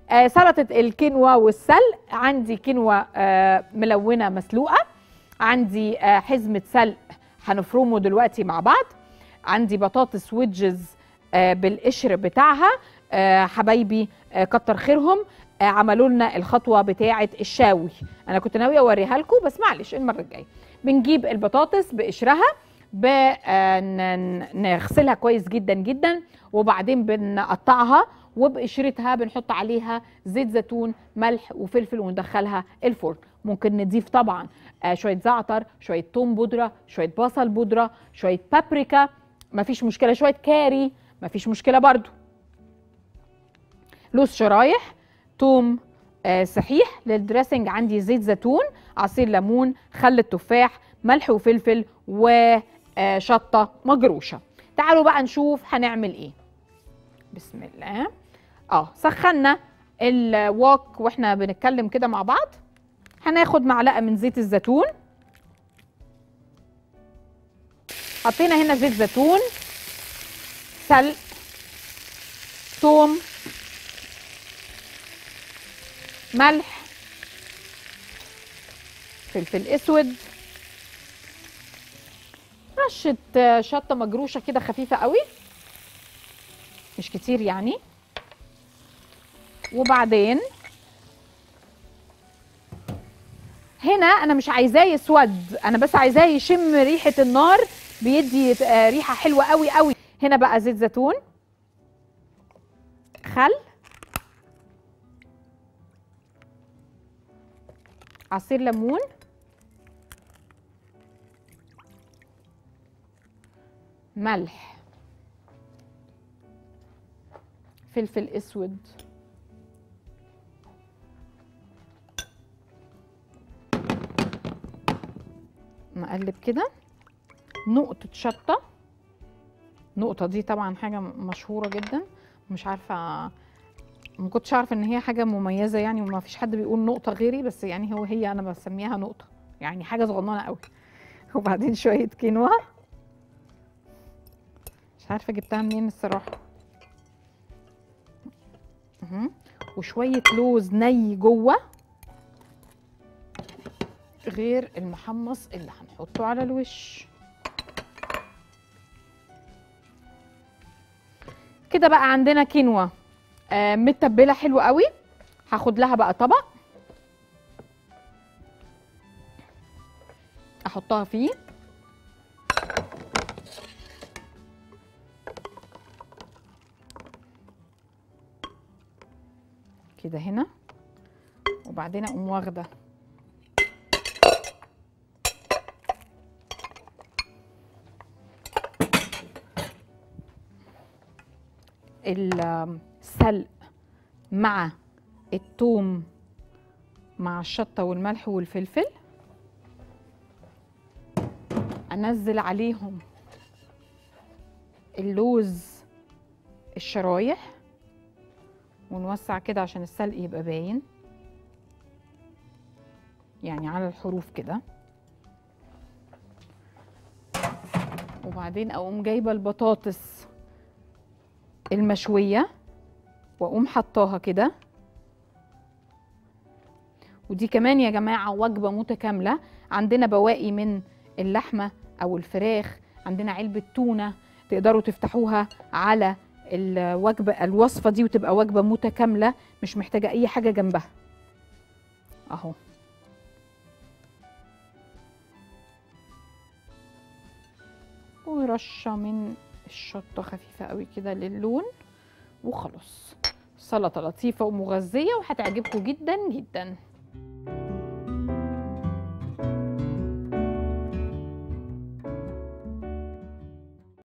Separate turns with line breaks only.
آه سلطه الكينوا والسلق عندي كينوا آه ملونه مسلوقه عندي آه حزمه سلق هنفرمه دلوقتي مع بعض عندي بطاطس ويدجز آه بالقشر بتاعها آه حبايبي آه كتر خيرهم آه عملوا لنا الخطوه بتاعه الشاوي انا كنت ناويه اوريها لكم بس معلش المره الجايه بنجيب البطاطس بقشرها بنغسلها كويس جدا جدا وبعدين بنقطعها وبقشرتها بنحط عليها زيت زيتون ملح وفلفل وندخلها الفرن ممكن نضيف طبعا آه شويه زعتر شويه توم بودره شويه بصل بودره شويه بابريكا مفيش مشكله شويه كاري مفيش مشكله برضو لوز شرايح توم آه صحيح للدريسنج عندي زيت زيتون عصير ليمون خل التفاح ملح وفلفل وشطه مجروشه تعالوا بقى نشوف هنعمل ايه بسم الله اه سخنا الواك واحنا بنتكلم كده مع بعض هناخد معلقه من زيت الزيتون حطينا هنا زيت زيتون سلق ثوم ملح فلفل اسود رشه شطه مجروشه كده خفيفه قوي مش كتير يعني وبعدين هنا انا مش عايزاه يسود انا بس عايزاه يشم ريحه النار بيدي ريحه حلوه قوي قوي هنا بقى زيت زيتون خل عصير ليمون ملح فلفل اسود نقلب كده نقطة شطة نقطة دي طبعا حاجة مشهورة جدا مش عارفة ما كنتش عارفة ان هي حاجة مميزة يعني وما فيش حد بيقول نقطة غيري بس يعني هو هي انا بسميها نقطة يعني حاجة صغننة قوي وبعدين شوية كينوا مش عارفة جبتها منين الصراحة وشوية لوز ني جوه غير المحمص اللي هنحطه على الوش كده بقى عندنا كينوا آه متبله حلو قوي هاخد لها بقى طبق احطها فيه كده هنا وبعدين اقوم واخده السلق مع الثوم مع الشطه والملح والفلفل انزل عليهم اللوز الشرايح ونوسع كده عشان السلق يبقى باين يعني على الحروف كده وبعدين اقوم جايبه البطاطس المشويه واقوم حطاها كده ودي كمان يا جماعه وجبه متكامله عندنا بواقي من اللحمه او الفراخ عندنا علبه تونه تقدروا تفتحوها على الوجبه الوصفه دي وتبقى وجبه متكامله مش محتاجه اي حاجه جنبها اهو ورشه من الشطه خفيفه قوي كده للون وخلاص سلطه لطيفه ومغذيه وهتعجبكم جدا جدا